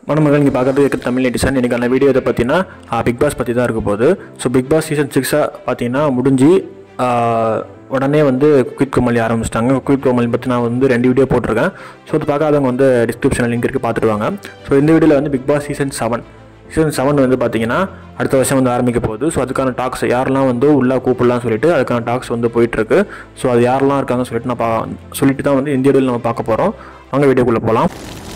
மணமகள் நீங்கள் பார்க்குறது இருக்க தமிழ் நெட்டிசன் எனக்கான வீடியோ இதை பார்த்தீங்கன்னா பிக் பாஸ் பற்றி தான் இருக்க போகுது ஸோ பிக் பாஸ் சீசன் சிக்ஸாக பார்த்தீங்கன்னா முடிஞ்சு ஆ, உடனே வந்து குயிக் கோமலி ஆரம்பிச்சிட்டாங்க குயிக் கோமலி பற்றி நான் வந்து ரெண்டு வீடியோ போட்டிருக்கேன் ஸோ அது பார்க்காதவங்க வந்து டிஸ்கிரிப்ஷனில் லிங்க் இருக்குது பார்த்துட்டு வாங்க ஸோ இந்த வீடியோவில் வந்து Bigg Boss season seven season seven வந்து பார்த்தீங்கன்னா அடுத்த வருஷம் வந்து ஆரம்பிக்க போகுது ஸோ அதுக்கான டாக்ஸ் யாரெல்லாம் வந்து உள்ளே கூப்பிடலாம் சொல்லிட்டு அதுக்கான டாக்ஸ் வந்து போயிட்டுருக்கு ஸோ அது யாரெல்லாம் இருக்காங்கன்னு சொல்லிட்டு நான் பா சொல்லிட்டு தான் வந்து இந்த வீடியோவில் நம்ம பார்க்க போகிறோம் வாங்க வீடியோக்குள்ளே போகலாம்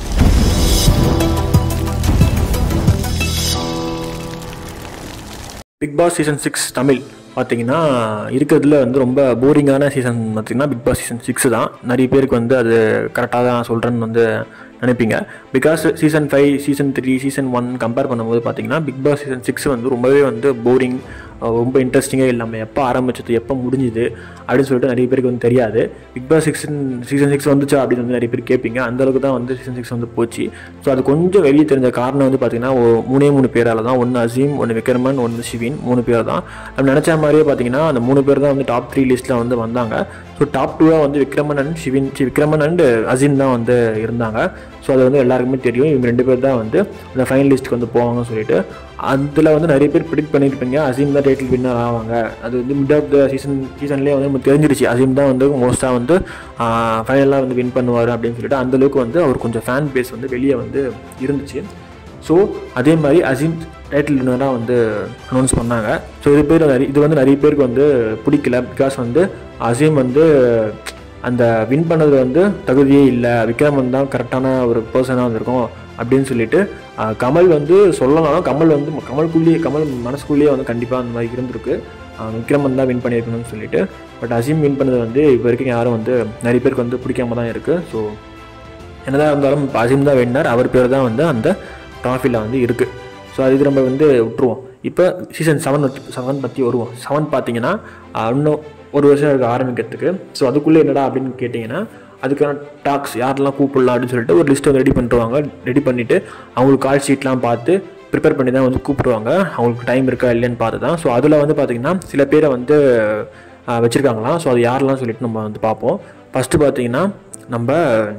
Bigg Boss season six Tamil பார்த்தீங்கன்னா இருக்கிறதுல வந்து ரொம்ப போரிங்கான சீசன் பார்த்தீங்கன்னா பிக் பாஸ் சீசன் சிக்ஸ் தான் நிறைய பேருக்கு வந்து அது கரெக்டாக தான் சொல்கிறேன்னு வந்து நினைப்பீங்க because season five season three season one compare பண்ணும்போது பார்த்தீங்கன்னா பிக் பாஸ் சீசன் சிக்ஸ் வந்து ரொம்பவே வந்து போரிங் ரொம்ப இன்ட்ரெஸ்டிங்காக இல்லாமல் எப்போ ஆரம்பிச்சது எப்போ முடிஞ்சுது அப்படின்னு சொல்லிட்டு நிறைய பேருக்கு வந்து தெரியாது பிக் பாஸ் சிக்ஸன் சீசன் சிக்ஸ் வந்துச்சா அப்படின்னு வந்து நிறைய பேர் கேட்பீங்க அந்த அளவுக்கு தான் வந்து சீசன் சிக்ஸ் வந்து போச்சு ஸோ அது கொஞ்சம் வெளியே தெரிஞ்ச காரணம் வந்து பார்த்தீங்கன்னா ஒ- மூணே மூணு பேரால தான் ஒன்று அசீம் ஒன்று விக்ரமன் ஒன்று சிவின் மூணு பேர் தான் நம்ம நினச்ச மாதிரியே பார்த்தீங்கன்னா அந்த மூணு பேர் தான் வந்து டாப் த்ரீ லிஸ்ட்டில் வந்து வந்தாங்க ஸோ டாப் டூவாக வந்து விக்ரமன் அண்ட் சிவின் சி விக்ரமன் அண்ட் அசீம் தான் வந்து இருந்தாங்க ஸோ அது வந்து எல்லாருக்குமே தெரியும் இவங்க ரெண்டு பேர் தான் வந்து அந்த ஃபைனல் லிஸ்ட்டுக்கு வந்து போவாங்கன்னு சொல்லிட்டு அதில் வந்து நிறைய பேர் ப்ரிடிக்ட் பண்ணியிருப்பீங்க அசீம் தான் டைட்டில் வின்னர் ஆவாங்க அது வந்து மிட் ஆஃப் த சீசன் சீசன்லேயே வந்து நமக்கு தெரிஞ்சிருச்சு அசீம் தான் வந்து மோஸ்ட்டாக வந்து ஃபைனலாக வந்து வின் பண்ணுவார் அப்படின்னு சொல்லிட்டு அந்தளவுக்கு வந்து அவர் கொஞ்சம் ஃபேன் பேஸ் வந்து வெளியே வந்து இருந்துச்சு ஸோ அதே மாதிரி அசீம் டைட்டில் வின்னராக வந்து அனௌன்ஸ் பண்ணாங்க ஸோ இது பேர் நிறைய இது வந்து நிறைய பேருக்கு வந்து பிடிக்கல பிகாஸ் வந்து அசீம் வந்து அந்த வின் பண்ணது வந்து தகுதியே இல்லை விக்ரமன் தான் கரெக்டான ஒரு பர்சனாக வந்திருக்கும் அப்படின்னு சொல்லிட்டு ஆஹ், கமல் வந்து சொல்லலாம் கமல் வந்து கமலுக்குள்ளேயே கமல் மனசுக்குள்ளேயே வந்து கண்டிப்பாக அந்த மாதிரி இருந்திருக்கு ஆஹ், விக்ரமன் தான் வின் பண்ணியிருக்கணும்னு சொல்லிட்டு பட் அசீம் வின் பண்ணது வந்து இப்போ வரைக்கும் யாரும் வந்து நிறைய பேருக்கு வந்து பிடிக்காம தான் இருக்குது ஸோ என்னதான் இருந்தாலும் இப்போ அசீம் தான் வின்னர் அவர் பேர் தான் வந்து அந்த ட்ராஃபியில் வந்து இருக்குது ஸோ அது இது நம்ம வந்து விட்டுருவோம் இப்போ சீசன் செவன் செவன் பற்றி வருவோம் செவன் பார்த்தீங்கன்னா ஆஹ், இன்னும் ஒரு வருஷம் இருக்கு ஆரம்பிக்கிறதுக்கு ஸோ அதுக்குள்ளே என்னடா அப்படின்னு கேட்டிங்கன்னா அதுக்கான டாக்ஸ் யாரெல்லாம் கூப்பிடலாம் அப்படின்னு சொல்லிட்டு ஒரு லிஸ்ட் வந்து ரெடி பண்ணிருவாங்க ரெடி பண்ணிவிட்டு அவங்களுக்கு கால் ஷீட்லாம் பார்த்து ப்ரிப்பேர் பண்ணி தான் வந்து கூப்பிடுவாங்க அவங்களுக்கு டைம் இருக்கா இல்லைன்னு பார்த்து தான் ஸோ அதில் வந்து பார்த்திங்கன்னா சில பேரை வந்து ஆஹ், வச்சிருக்காங்களாம் ஸோ அது யாரெல்லாம் சொல்லிட்டு நம்ம வந்து பார்ப்போம் ஃபஸ்ட்டு பார்த்தீங்கன்னா நம்ம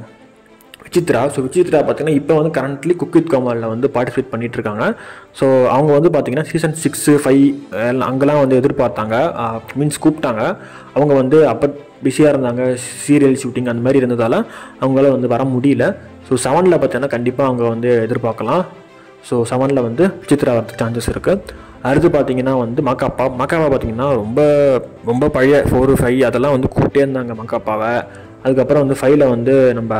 விசித்ரா ஸோ விசித்ரா பார்த்தீங்கன்னா இப்போ வந்து கரண்ட்லி குக் வித் கோமாலில் வந்து பார்ட்டிசிபேட் பண்ணிட்டு இருக்காங்க ஸோ அவங்க வந்து பார்த்தீங்கன்னா சீசன் சிக்ஸு ஃபைவ் அங்கெல்லாம் வந்து எதிர்பார்த்தாங்க மீன்ஸ் கூப்பிட்டாங்க அவங்க வந்து அப்போ பிஸியாக இருந்தாங்க சீரியல் ஷூட்டிங் அந்த மாதிரி இருந்ததால் அவங்களால வந்து வர முடியல ஸோ செவனில் பார்த்தீங்கன்னா கண்டிப்பாக அவங்க வந்து எதிர்பார்க்கலாம் ஸோ செவனில் வந்து விசித்ரா வரதுக்கு சான்சஸ் இருக்குது அடுத்து பார்த்தீங்கன்னா வந்து மக்காப்பா மக்காப்பா பார்த்தீங்கன்னா ரொம்ப ரொம்ப பழைய ஃபோர் ஃபைவ் அதெல்லாம் வந்து கூப்பிட்டே இருந்தாங்க மக்காப்பாவை அதுக்கப்புறம் வந்து ஃபைவ்ல வந்து நம்ம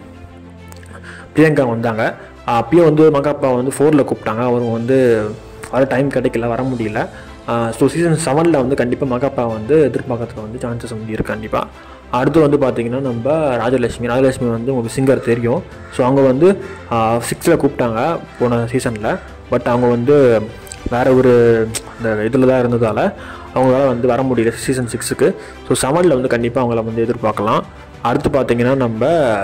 பிரியங்கா வந்தாங்க அப்பயும் வந்து மகாப்பா வந்து ஃபோரில் கூப்பிட்டாங்க அவங்க வந்து வர டைம் கிடைக்கல வர முடியல ஸோ சீசன் செவனில் வந்து கண்டிப்பாக மகாப்பா வந்து எதிர்பார்க்கறதுக்கு வந்து சான்சஸ் வந்து இருக்குது கண்டிப்பாக அடுத்து வந்து பார்த்திங்கன்னா நம்ம ராஜலட்சுமி ராஜலட்சுமி வந்து உங்களுக்கு சிங்கர் தெரியும் ஸோ அவங்க வந்து சிக்ஸில் கூப்பிட்டாங்க போன சீசனில் பட் அவங்க வந்து வேறு ஒரு இந்த இதில் தான் இருந்ததால் அவங்களால வந்து வர முடியல சீசன் சிக்ஸுக்கு ஸோ செவனில் வந்து கண்டிப்பாக அவங்கள வந்து எதிர்பார்க்கலாம் அடுத்து பார்த்திங்கன்னா நம்ம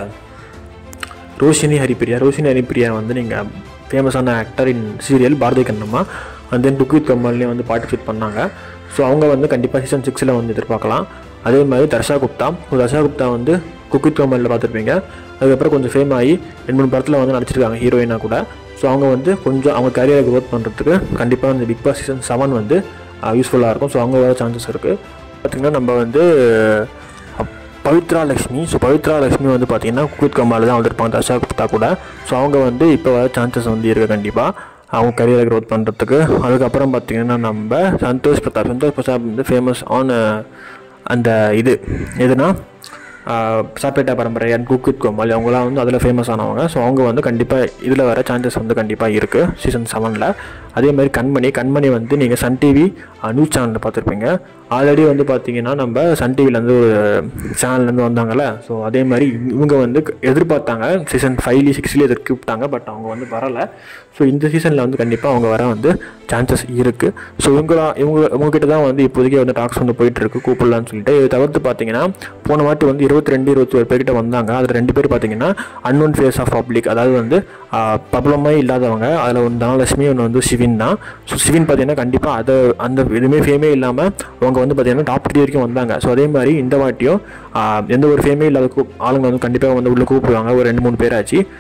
ரோஷினி ஹரிப்பிரியா ரோஷினி ஹரிப்பிரியா வந்து நீங்கள் ஃபேமஸான actor in serial Bharathi Kannamma and then cook with கமல்லையும் வந்து பார்ட்டிசிபேட் பண்ணாங்க ஸோ அவங்க வந்து கண்டிப்பாக சீசன் சிக்ஸில் வந்து எதிர்பார்க்கலாம் அதே மாதிரி தர்ஷா குப்தா ஸோ தர்ஷா குப்தா வந்து குக் வித் கமலில் பார்த்துருப்பீங்க அதுக்கப்புறம் கொஞ்சம் ஃபேம் ஆகி ரெண்டு மூணு படத்தில் வந்து நடிச்சிருக்காங்க ஹீரோயினாக கூட ஸோ அவங்க வந்து கொஞ்சம் அவங்க கரியரை க்ரோத் பண்ணுறதுக்கு கண்டிப்பாக இந்த பிக் பாஸ் சீசன் செவன் வந்து யூஸ்ஃபுல்லாக இருக்கும் ஸோ அவங்க வர சான்சஸ் இருக்குது பார்த்திங்கன்னா நம்ம வந்து அப்- பவித்ரா லக்ஷ்மி ஸோ பவித்ரா லக்ஷ்மி வந்து பார்த்தீங்கன்னா குக் கமால் தான் வந்திருப்பாங்க தர்ஷா குப்தா கூட ஸோ அவங்க வந்து இப்போ வர சான்சஸ் வந்து இருக்குது கண்டிப்பாக அவங்க கரியரை க்ரோத் பண்ணுறதுக்கு அதுக்கப்புறம் பார்த்தீங்கன்னா நம்ம சந்தோஷ் பிரதாப் சந்தோஷ் பிரதாப் வந்து ஃபேமஸ் ஆன் அந்த இது எதுனா சாப்பேட்டா பரம்பரை அண்ட் குக் வித் கோமால் அவங்களாம் வந்து அதில் ஃபேமஸ் ஆனவங்க ஸோ அவங்க வந்து கண்டிப்பாக இதில் வர சான்சஸ் வந்து கண்டிப்பாக இருக்குது சீசன் செவனில் அதே மாதிரி கண்மணி கண்மணி வந்து நீங்கள் சன் டிவி நியூஸ் சேனலில் பார்த்துருப்பீங்க ஆல்ரெடி வந்து பார்த்தீங்கன்னா நம்ம சன் டிவிலேருந்து ஒரு சேனல்லேருந்து வந்தாங்கல்ல ஸோ அதே மாதிரி இவங்க வந்து எதிர்பார்த்தாங்க சீசன் ஃபைவ்லி சிக்ஸ்லேயே எதிர்க்கு கூப்பிட்டாங்க பட் அவங்க வந்து வரலை ஸோ இந்த சீசனில் வந்து கண்டிப்பாக அவங்க வர வந்து சான்சஸ் இருக்குது ஸோ இவங்களா இவங்க இவங்ககிட்ட தான் வந்து இப்போதைக்கு வந்து டாக்ஸ் வந்து போயிட்டுருக்கு கூப்பிடலான்னு சொல்லிட்டு இதை தவிர்த்து பார்த்தீங்கன்னா போன வாட்டி வந்து இருபத்தி ரெண்டு இருபத்தி ஒரு பேர்கிட்ட வந்தாங்க அதில் ரெண்டு பேர் பார்த்தீங்கன்னா அன்னோன் ஃபேஸ் ஆஃப் பப்ளிக் அதாவது வந்து ப்ராப்ளமே இல்லாதவங்க அதில் ஒன்று தனலட்சுமி ஒன்று வந்து சிவின் தான் ஸோ சிவின் பார்த்தீங்கன்னா கண்டிப்பாக அதை அந்த எதுவுமே ஃபேமே இல்லாமல் அவங்க வந்து பார்த்தீங்கன்னா டாப் த்ரீ வரைக்கும் வந்தாங்க ஸோ அதே மாதிரி இந்த வாட்டியும் ஆஹ், எந்த ஒரு ஃபேமே இல்லாத கூப் ஆளுங்க வந்து கண்டிப்பாக வந்து உள்ளே கூப்பிடுவாங்க ஒரு ரெண்டு மூணு பேராச்சு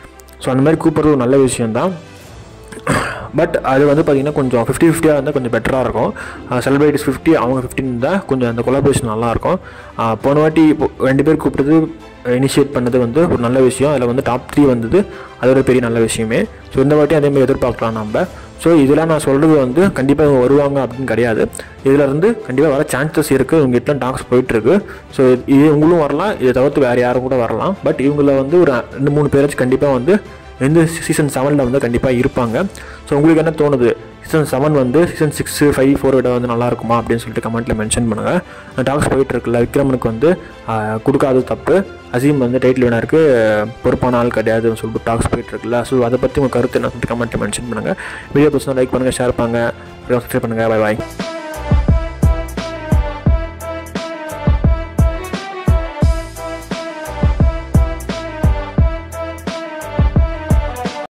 ஸோ அந்த மாதிரி கூப்பிட்றது ஒரு நல்ல விஷயம்தான் பட் அது வந்து பார்த்திங்கன்னா கொஞ்சம் ஃபிஃப்டி ஃபிஃப்டியாக இருந்தால் கொஞ்சம் பெட்டராக இருக்கும் செலிபிரிட்டிஸ் ஃபிஃப்டி அவங்க ஃபிஃப்டின் இருந்தால் கொஞ்சம் அந்த கொலாபரேஷன் நல்லாயிருக்கும் போன வாட்டி இப்போ ரெண்டு பேர் கூப்பிட்டது இனிஷியேட் பண்ணது வந்து ஒரு நல்ல விஷயம் அதில் வந்து டாப் த்ரீ வந்தது அது ஒரு பெரிய நல்ல விஷயமே ஸோ இந்த வாட்டி அதேமாதிரி எதிர்பார்க்கலாம் நம்ம ஸோ இதெல்லாம் நான் சொல்கிறது வந்து கண்டிப்பாக இவங்க வருவாங்க அப்படின்னு கிடையாது இதில் இருந்து கண்டிப்பாக வர சான்சஸ் இருக்குது இவங்ககிட்ட டாக்ஸ் போயிட்டுருக்கு ஸோ இது இவங்களும் வரலாம் இதை தவிர்த்து வேறு யாரும் கூட வரலாம் பட் இவங்கள வந்து ஒரு ரெண்டு மூணு பேராச்சும் கண்டிப்பாக வந்து எந்த சீசன் செவனில் வந்து கண்டிப்பாக இருப்பாங்க ஸோ உங்களுக்கு என்ன தோணுது சீசன் செவன் வந்து சீசன் சிக்ஸ் ஃபைவ் ஃபோர் விட வந்து நல்லா இருக்குமா அப்படின்னு சொல்லிட்டு கமெண்ட்டில் மென்ஷன் பண்ணுங்கள் டாக்ஸ் போயிட்டு இருக்குல்ல விக்ரமனுக்கு வந்து ஆஹ், கொடுக்காதது தப்பு அசீம் வந்து டைட்டில் வினருக்கு பொறுப்பான ஆள் கிடையாதுன்னு சொல்லிட்டு டாக்ஸ் போயிட்டு இருக்குல்ல ஸோ அதை பற்றி உங்கள் கருத்து என்ன சொல்லிட்டு கமெண்ட்டில் மென்ஷன் பண்ணுங்கள் வீடியோ பிடிச்சா லைக் பண்ணுங்கள் ஷேர் பண்ணுங்கள் சப்ஸ்கிரைப் பண்ணுங்கள் பை பாய்